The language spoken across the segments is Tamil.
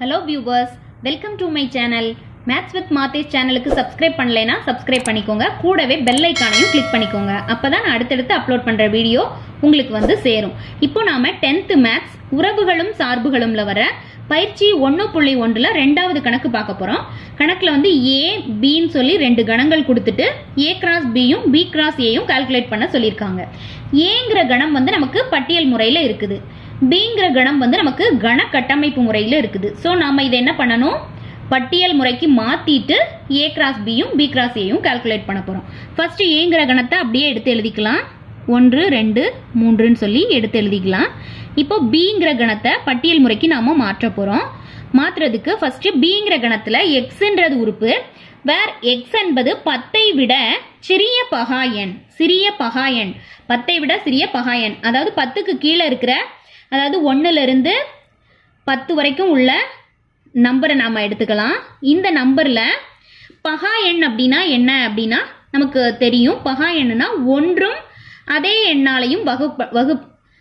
hello viewers welcome to my channel maths with Mathes சேனலுக்கு சப்ஸ்கிரைப் பண்ணலைன்னா சப்ஸ்கிரைப் பண்ணிக்கோங்க கூடவே பெல் ஐக்கானையும் கிளிக் பண்ணிக்கோங்க அப்பதான் நான் அடுத்தடுத்து அப்லோட் பண்ற வீடியோ உங்களுக்கு வந்து சேரும் இப்போ நாம டென்த்து மேத்ஸ் உறவுகளும் சார்புகளும்ல வர பயிற்சி ஒன்று புள்ளி ஒன்றில் ரெண்டாவது கணக்கு பார்க்க போகிறோம் கணக்கில் வந்து ஏ பின்னு சொல்லி ரெண்டு கணங்கள் கொடுத்துட்டு ஏ கிராஸ் பியும் பி கிராஸ் ஏயும் கால்குலேட் பண்ண சொல்லியிருக்காங்க ஏங்கிற கணம் வந்து நமக்கு பட்டியல் முறையில் இருக்குது பிங்கிற கணம் வந்து நமக்கு கண கட்டமைப்பு முறையில் இருக்குது ஸோ நாம இதை என்ன பண்ணணும் பட்டியல் முறைக்கு மாத்திட்டு ஏ கிராஸ் பியும் பி கிராஸ் ஏயும் கால்குலேட் பண்ண போறோம் ஃபர்ஸ்ட் ஏங்கிற கணத்தை அப்படியே எடுத்து எழுதிக்கலாம் ஒன்று ரெண்டு மூன்றுன்னு சொல்லி எடுத்து எழுதிக்கலாம் இப்போ பிங்கிற கணத்தை பட்டியல் முறைக்கு நாம மாற்ற போறோம் மாத்துறதுக்கு ஃபர்ஸ்ட் பிங்கிற கணத்துல எக்ஸ்ன்றது உறுப்பு வேர் எக்ஸ் என்பது பத்தை விட சிறிய பகா எண் சிறிய பகா எண் பத்தை விட சிறிய பகா எண் அதாவது பத்துக்கு கீழே இருக்கிற அதாவது ஒன்னுல இருந்து பத்து வரைக்கும் உள்ள நம்பரை நாம எடுத்துக்கலாம் இந்த நம்பர்ல பகா எண் அப்படின்னா என்ன அப்படின்னா நமக்கு தெரியும் பகா எண்ணுனா ஒன்றும் அதே எண்ணாலையும் வகு வகு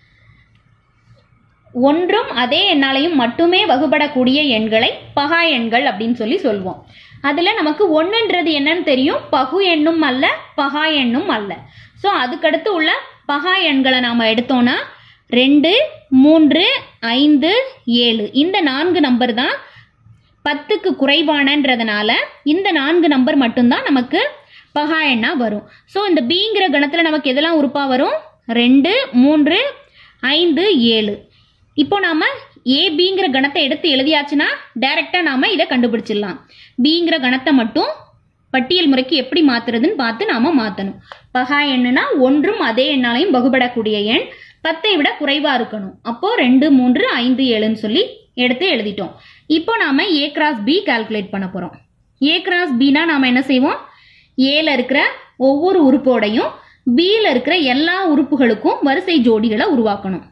ஒன்றும் அதே எண்ணாலையும் மட்டுமே வகுபடக்கூடிய எண்களை பகா எண்கள் அப்படின்னு சொல்லி சொல்வோம் அதுல நமக்கு ஒன்றுன்றது என்னன்னு தெரியும் பகு எண்ணும் அல்ல பகா எண்ணும் அல்ல ஸோ அதுக்கடுத்து உள்ள பகா எண்களை நாம எடுத்தோம்னா ரெண்டு மூன்று ஐந்து ஏழு இந்த நான்கு நம்பர் தான் பத்துக்கு குறைவானன்றதுனால இந்த நான்கு நம்பர் மட்டும்தான் நமக்கு பகா எண்ணா வரும் ஸோ இந்த பிங்கிற கணத்தில் நமக்கு எதெல்லாம் உறுப்பா வரும் ரெண்டு மூன்று ஐந்து ஏழு இப்போ நாம ஏபிங்கிற கணத்தை எடுத்து எழுதியாச்சுன்னா டைரக்டா நாம இதை கண்டுபிடிச்சிடலாம் பிங்கிற கணத்தை மட்டும் பட்டியல் முறைக்கு எப்படி மாத்துறதுன்னு பார்த்து நாம மாத்தணும் பகா எண்ணுனா ஒன்றும் அதே எண்ணாலையும் பகுபடக்கூடிய எண் பத்தை விட குறைவா இருக்கணும் அப்போ ரெண்டு மூன்று ஐந்து ஏழுன்னு சொல்லி எடுத்து எழுதிட்டோம் இப்போ நாம ஏ கிராஸ் பி கால்குலேட் பண்ண போறோம் ஏ கிராஸ் பினா நாம என்ன செய்வோம் ஏல இருக்கிற ஒவ்வொரு உறுப்போடையும் பில இருக்கிற எல்லா உறுப்புகளுக்கும் வரிசை ஜோடிகளை உருவாக்கணும்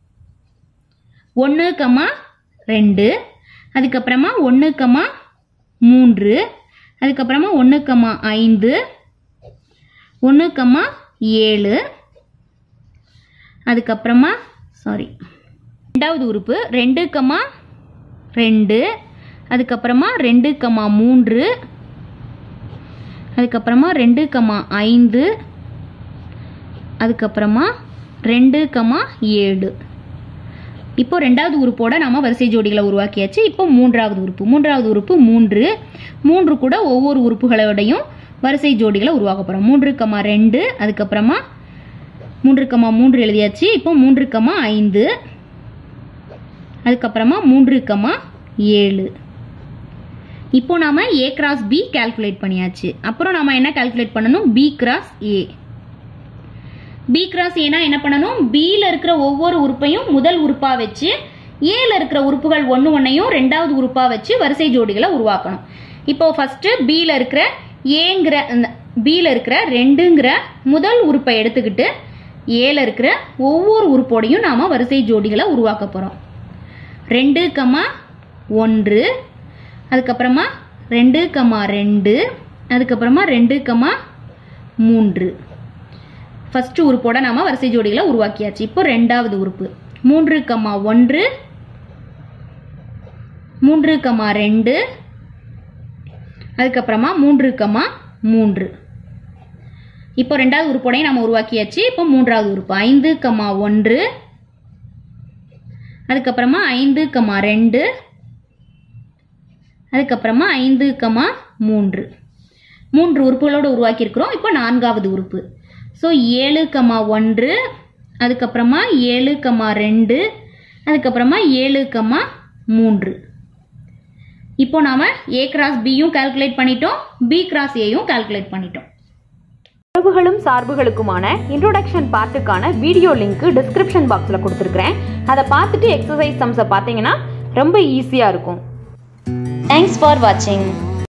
ஒன்று கமா ரெண்டு அதுக்கப்புறமா ஒன்று கமா மூன்று அதுக்கப்புறமா ஒன்று கமா ஐந்து ஒன்று கமா ஏழு அதுக்கப்புறமா சாரி ரெண்டாவது உறுப்பு ரெண்டு கமா ரெண்டு அதுக்கப்புறமா ரெண்டு கமா மூன்று அதுக்கப்புறமா ரெண்டு கமா ஐந்து அதுக்கப்புறமா ரெண்டு கமா ஏழு இப்போ ரெண்டாவது உறுப்போட நாம வரிசை ஜோடிகளை உருவாக்கியாச்சு இப்போ மூன்றாவது உறுப்பு மூன்றாவது உறுப்பு மூன்று மூன்று கூட ஒவ்வொரு உறுப்புகளோடையும் வரிசை ஜோடிகளை உருவாக்க போறோம் மூன்று கமா ரெண்டு அதுக்கப்புறமா மூன்று கமா மூன்று எழுதியாச்சு இப்போ மூன்று கமா ஐந்து அதுக்கப்புறமா மூன்று கமா ஏழு இப்போ நாம ஏ கிராஸ் பி கால்குலேட் பண்ணியாச்சு அப்புறம் நாம என்ன கால்குலேட் பண்ணணும் B cross A B cross ஏனா என்ன பண்ணணும் பியில் இருக்கிற ஒவ்வொரு உறுப்பையும் முதல் உறுப்பா வச்சு ஏல இருக்கிற உறுப்புகள் ஒன்று ஒன்றையும் ரெண்டாவது உறுப்பா வச்சு வரிசை ஜோடிகளை உருவாக்கணும் இப்போ ஃபர்ஸ்ட் பியில் இருக்கிற ஏங்கிற பியில் இருக்கிற ரெண்டுங்கிற முதல் உறுப்பை எடுத்துக்கிட்டு ஏல இருக்கிற ஒவ்வொரு உறுப்போடையும் நாம வரிசை ஜோடிகளை உருவாக்க போறோம் ரெண்டு கமா ஒன்று அதுக்கப்புறமா ரெண்டு கமா ரெண்டு அதுக்கப்புறமா ரெண்டு கமா மூன்று ஃபர்ஸ்ட் உறுப்போட நாம வரிசை ஜோடிகளை உருவாக்கியாச்சு இப்போ ரெண்டாவது உறுப்பு மூன்று கமா ஒன்று மூன்று கமா ரெண்டு அதுக்கப்புறமா மூன்று கமா மூன்று இப்போ ரெண்டாவது உறுப்போடையும் நம்ம உருவாக்கியாச்சு இப்போ மூன்றாவது உறுப்பு ஐந்து கமா ஒன்று அதுக்கப்புறமா ஐந்து கமா ரெண்டு அதுக்கப்புறமா ஐந்து கமா மூன்று மூன்று உறுப்புகளோடு உருவாக்கியிருக்கிறோம் இப்போ நான்காவது உறுப்பு ஸோ ஏழு கமா ஒன்று அதுக்கப்புறமா ஏழு கமா ரெண்டு அதுக்கப்புறமா ஏழு கமா மூன்று இப்போ நாம ஏ கிராஸ் பியும் கால்குலேட் பண்ணிட்டோம் பி கிராஸ் ஏயும் கால்குலேட் பண்ணிட்டோம் உறவுகளும் சார்புகளுக்குமான இன்ட்ரோடக்ஷன் பார்ட்டுக்கான வீடியோ லிங்க் டிஸ்கிரிப்ஷன் பாக்ஸில் கொடுத்துருக்குறேன் அதை பார்த்துட்டு எக்ஸசைஸ் சம்ஸை பார்த்தீங்கன்னா ரொம்ப ஈஸியாக இருக்கும் தேங்க்ஸ் ஃபார் வாட்சிங்